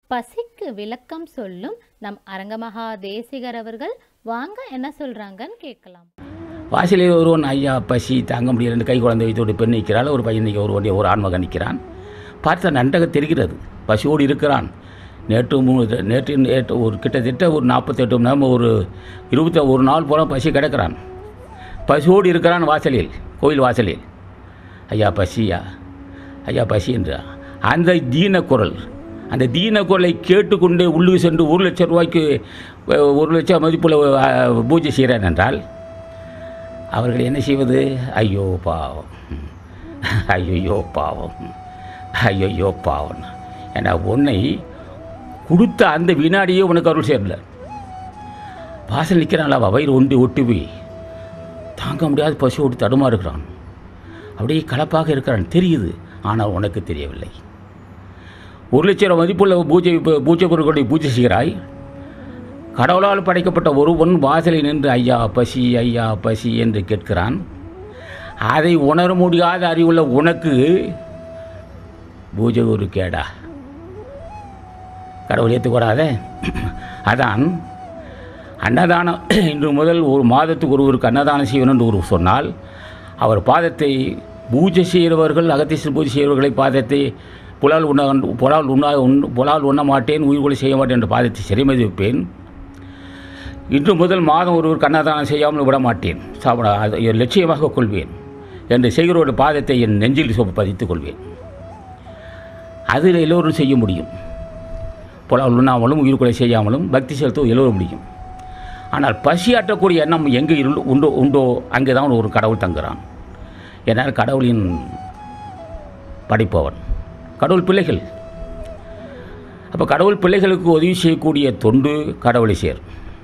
பசிக்கு விளக்கம் சொல்லும் நம் அரங்கமகா தேசிகர் அவர்கள் வாங்க என்ன சொல்றாங்கன்னு கேட்கலாம் வாசலில் ஒருவன் ஐயா பசி தாங்க முடியல ரெண்டு கை குழந்தை வைத்தோடு பெண் நிற்கிறாள் ஒரு பையன் நிற்க ஒரு வண்டிய ஒரு ஆண்மகன் நிற்கிறான் பார்த்தா நன்றாக தெரிகிறது பசியோடு இருக்கிறான் நேற்று மூணு நேற்று நேற்று ஒரு கிட்டத்தட்ட ஒரு நாற்பத்தெட்டு மணி நேரம் ஒரு இருபத்தி ஒரு நாள் போல பசி கிடக்கிறான் பசியோடு இருக்கிறான் வாசலில் கோயில் வாசலில் ஐயா பசியா ஐயா பசி என்றா அந்த தீன குரல் அந்த தீன குரலை கேட்டுக்கொண்டே உள்ளுக்கு சென்று ஒரு லட்சம் ரூபாய்க்கு அஹ், ஒரு லட்சம் மதிப்புள்ள அஹ், பூஜை செய்கிறேன் என்றால் அவர்கள் என்ன செய்வது ஐயோ பாவம் ஐயோ பாவம் ஐயோ பாவம் ஏன்னா உன்னை கொடுத்த அந்த வினாடியே உனக்கு அருள் சேரல வாசல் நிற்கிறான்ல அவ வயிறு ஒண்டி ஒட்டி போய் தாங்க முடியாத பசியோடு தடுமாறுகிறான் அப்படியே கலப்பாக இருக்கிறான் தெரியுது ஆனால் உனக்கு தெரியவில்லை ஒரு லட்சம் ரூபாய் மதிப்புள்ள பூஜை பூஜை பொருட்களை பூஜை செய்கிறாய் கடவுளால் படைக்கப்பட்ட ஒருவன் வாசலில் நின்று ஐயா பசி ஐயா பசி என்று கேட்கிறான் அதை உணர முடியாத அறிவுள்ள உனக்கு பூஜை ஒரு கேடா கடவுள் ஏற்றுக்கூடாத அதான் அன்னதானம் இன்று முதல் ஒரு மாதத்துக்கு ஒருவருக்கு அன்னதானம் செய்யணும் என்று ஒரு சொன்னால் அவர் பாதத்தை பூஜை செய்கிறவர்கள் அகத்தீஸ்வரர் பூஜை செய்கிறவர்களை பாதத்தை புலால் உண்ண புலால் உண்ணா உண் புலால் உண்ண மாட்டேன் உயிர்கொலை செய்ய மாட்டேன் என்ற பாதத்தை சிறைமதி வைப்பேன் இன்று முதல் மாதம் ஒருவர் அன்னதானம் செய்யாமல் விட மாட்டேன் சாப்பிட அதை லட்சியமாக கொள்வேன் என்று செய்கிறவருடைய பாதத்தை என் நெஞ்சில் சொ- பதித்துக் கொள்வேன் அதில் எல்லோரும் செய்ய முடியும் புலால் உண்ணாமலும் உயிர்கொலை செய்யாமலும் பக்தி செலுத்த எல்லோரும் முடியும் ஆனால் பசியாற்றக்கூடிய எண்ணம் எங்கே இரு உண்டோ உண்டோ அங்கே தான் ஒரு கடவுள் தங்குறான் ஏன்னால் கடவுளின் படைப்பவன் கடவுள் பிள்ளைகள் அப்போ கடவுள் பிள்ளைகளுக்கு உதவி செய்யக்கூடிய தொண்டு கடவுளை சேர்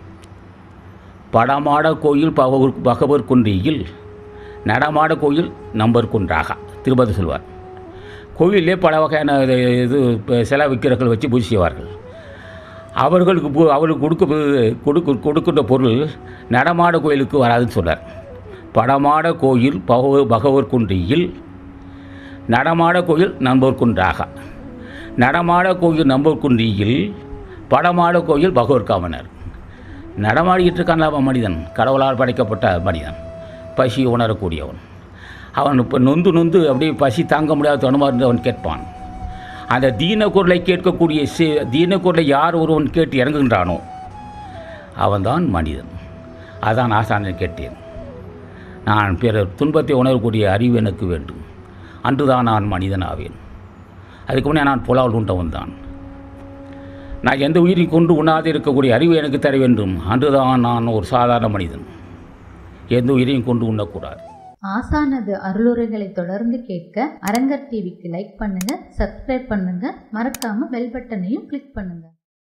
படமாட கோயில் பகவர் பகவர் குன்றியில் நடமாட கோயில் நம்பர் குன்றாக திருப்பதி சொல்வார் கோயிலே பல வகையான இது இது இப்ப சிலை விக்கிரங்கள் வச்சு பூஜை செய்வார்கள் அவர்களுக்கு பூ- அவர்களுக்கு கொடுக்க கொடுக்க கொடுக்கின்ற பொருள் நடமாட கோயிலுக்கு வராதுன்னு சொன்னார் படமாட கோயில் பகவ பகவர் குன்றியில் நடமாட கோயில் நம்பர் குன்றாக நடமாட கோயில் நம்பர் குன்றியில் படமாட கோயில் பகவர் காமனர் நடமாடிக்கிட்டு இருக்கான் அவன் மனிதன் கடவுளால் படைக்கப்பட்ட மனிதன் பசி உணரக்கூடியவன் அவன் இப்போ நொந்து நொந்து அப்படியே பசி தாங்க முடியாத தடுமாறு அவன் கேட்பான் அந்த தீன குரலை கேட்கக்கூடிய சி- தீன குரலை யார் ஒருவன் கேட்டு இறங்குகின்றானோ அவன்தான் மனிதன் அதான் ஆசானை கேட்டேன் நான் பிறர் துன்பத்தை உணரக்கூடிய அறிவு எனக்கு வேண்டும் அன்றுதான் நான் மனிதன் ஆவேன் அதுக்கு முன்னே நான் புலால் உண்டவன் தான் நான் எந்த உயிரை கொண்டு உண்ணாது இருக்கக்கூடிய அறிவு எனக்கு தர வேண்டும் அன்றுதான் நான் ஒரு சாதாரண மனிதன் எந்த உயிரையும் கொண்டு உண்ணக்கூடாது ஆசானது அருளுரைகளை தொடர்ந்து கேட்க அரங்கர் டிவிக்கு லைக் பண்ணுங்க சப்ஸ்கிரைப் பண்ணுங்க மறக்காம பெல் பட்டனையும் கிளிக் பண்ணுங்க